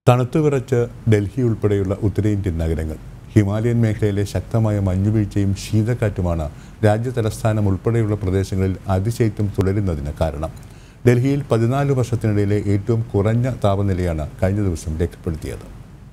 തണുത്തുവിറച്ച് ഡൽഹി ഉൾപ്പെടെയുള്ള ഉത്തരേന്ത്യൻ നഗരങ്ങൾ ഹിമാലയൻ മേഖലയിലെ ശക്തമായ മഞ്ഞുവീഴ്ചയും ശീതക്കാറ്റുമാണ് രാജ്യ തലസ്ഥാനം ഉൾപ്പെടെയുള്ള പ്രദേശങ്ങളിൽ അതിശൈത്യം തുടരുന്നതിന് കാരണം ഡൽഹിയിൽ പതിനാല് വർഷത്തിനിടയിലെ ഏറ്റവും കുറഞ്ഞ താപനിലയാണ് കഴിഞ്ഞ ദിവസം രേഖപ്പെടുത്തിയത്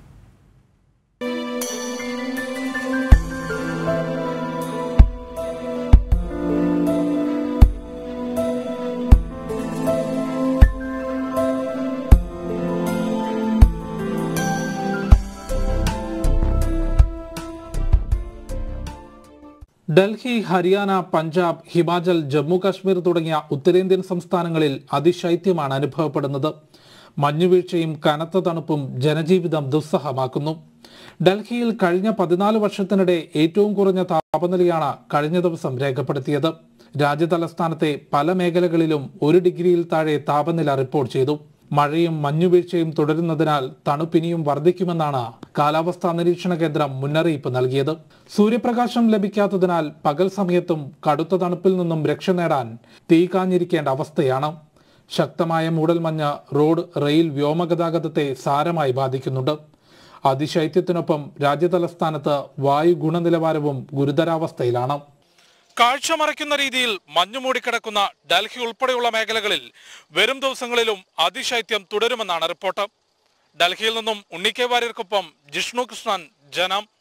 ഡൽഹി ഹരിയാന പഞ്ചാബ് ഹിമാചൽ ജമ്മു കാശ്മീർ തുടങ്ങിയ ഉത്തരേന്ത്യൻ സംസ്ഥാനങ്ങളിൽ അതിശൈത്യമാണ് അനുഭവപ്പെടുന്നത് മഞ്ഞുവീഴ്ചയും കനത്ത തണുപ്പും ജനജീവിതം ദുസ്സഹമാക്കുന്നു ഡൽഹിയിൽ കഴിഞ്ഞ പതിനാല് വർഷത്തിനിടെ ഏറ്റവും കുറഞ്ഞ താപനിലയാണ് കഴിഞ്ഞ ദിവസം രേഖപ്പെടുത്തിയത് രാജ്യതലസ്ഥാനത്തെ പല മേഖലകളിലും ഒരു ഡിഗ്രിയിൽ താഴെ താപനില റിപ്പോർട്ട് ചെയ്തു മഴയും മഞ്ഞുവീഴ്ചയും തുടരുന്നതിനാൽ തണുപ്പിനിയും വർദ്ധിക്കുമെന്നാണ് കാലാവസ്ഥാ നിരീക്ഷണ കേന്ദ്രം മുന്നറിയിപ്പ് നൽകിയത് സൂര്യപ്രകാശം ലഭിക്കാത്തതിനാൽ പകൽ സമയത്തും കടുത്ത തണുപ്പിൽ നിന്നും രക്ഷ നേടാൻ തീ കാഞ്ഞിരിക്കേണ്ട അവസ്ഥയാണ് ശക്തമായ മൂടൽമഞ്ഞ് റോഡ് റെയിൽ വ്യോമഗതാഗതത്തെ സാരമായി ബാധിക്കുന്നുണ്ട് അതിശൈത്യത്തിനൊപ്പം രാജ്യതലസ്ഥാനത്ത് വായു ഗുണനിലവാരവും ഗുരുതരാവസ്ഥയിലാണ് കാഴ്ച മറയ്ക്കുന്ന രീതിയിൽ മഞ്ഞു മൂടിക്കിടക്കുന്ന ഡൽഹി ഉൾപ്പെടെയുള്ള മേഖലകളിൽ വരും ദിവസങ്ങളിലും അതിശൈത്യം തുടരുമെന്നാണ് റിപ്പോർട്ട് ഡൽഹിയിൽ നിന്നും ഉണ്ണിക്കെ വാര്യർക്കൊപ്പം ജിഷ്ണു കൃഷ്ണൻ ജനം